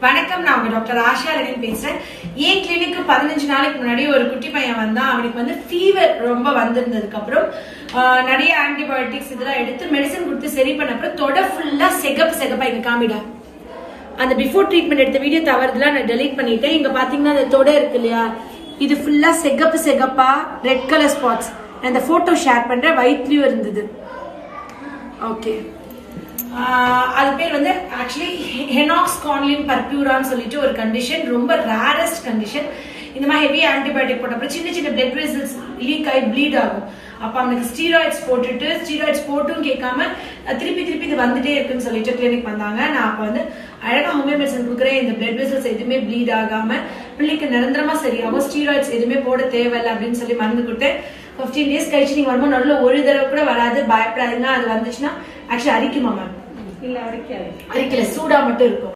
வணக்கம் நான் உங்க டாக்டர் ஆஷா லெனின் பேசுறேன் என் கிளினிக்கு பதினஞ்சு நாளைக்கு முன்னாடி ஒரு குட்டி பையன் வந்தான் அவனுக்கு வந்து ஃபீவர் ரொம்ப வந்திருந்ததுக்கு அப்புறம் ஆஹ், நிறைய ஆன்டிபயோட்டிக்ஸ் இதெல்லாம் எடுத்து மெடிசன் கொடுத்து சரி பண்ண அப்புறம் தொட ஃபுல்லா செகப்பு செகப்பா இங்க காமிடா அந்த பிஃபோர் ட்ரீட்மெண்ட் எடுத்த வீடியோ தவறுதெல்லாம் நான் டெலீட் பண்ணிட்டேன் இங்க பாத்தீங்கன்னா அந்த தொடை இருக்கு இல்லையா இது ஃபுல்லா செகப்பு செகப்பா ரெட் கலர் ஸ்பாட்ஸ் நான் இந்த போட்டோ ஷேர் பண்றேன் வயிற்றுலயும் இருந்தது ஓகே அது பேர் வந்து ஆக்சுவலி ஹெனாக்ஸ் கான்லின் பர்பியூரான்னு சொல்லிட்டு ஒரு கண்டிஷன் ரொம்ப ரேரஸ்ட் கண்டிஷன் இந்த மாதிரி ஹெவி ஆன்டிபயோட்டிக் போட்டப்பறம் சின்ன சின்ன பிளட் வெசல்ஸ் லீக் ஆகி ப்ளீட் ஆகும் அப்போ அவனுக்கு ஸ்டீராய்ட்ஸ் போட்டுட்டு ஸ்டீராய்ட்ஸ் போட்டும் கேட்காம அஹ், திருப்பி திருப்பி இது வந்துட்டே இருக்குன்னு சொல்லிட்டு கிளினிக் வந்தாங்க நான் அப்போ வந்து அழகா ஹோமியோ மெடிசன் கொடுக்குறேன் இந்த பிளட் வெசல்ஸ் எதுவுமே ப்ளீட் ஆகாம பிள்ளைக்கு நிரந்தரமா சரியாகும் ஸ்டீராய்ட்ஸ் எதுவுமே போட தேவையில்லை அப்படின்னு சொல்லி மருந்து கொடுத்தேன் ஃபிஃப்டீன் டேஸ் கழிச்சு நீங்க வரும்போது நடுவில் ஒரு தடவை கூட வராது பயப்படாதீங்க அது வந்துச்சுன்னா ஆக்சுவலி அரிக்குமா மேம் இல்ல அடிக்காது அரிக்கல சூடா மட்டும் இருக்கும்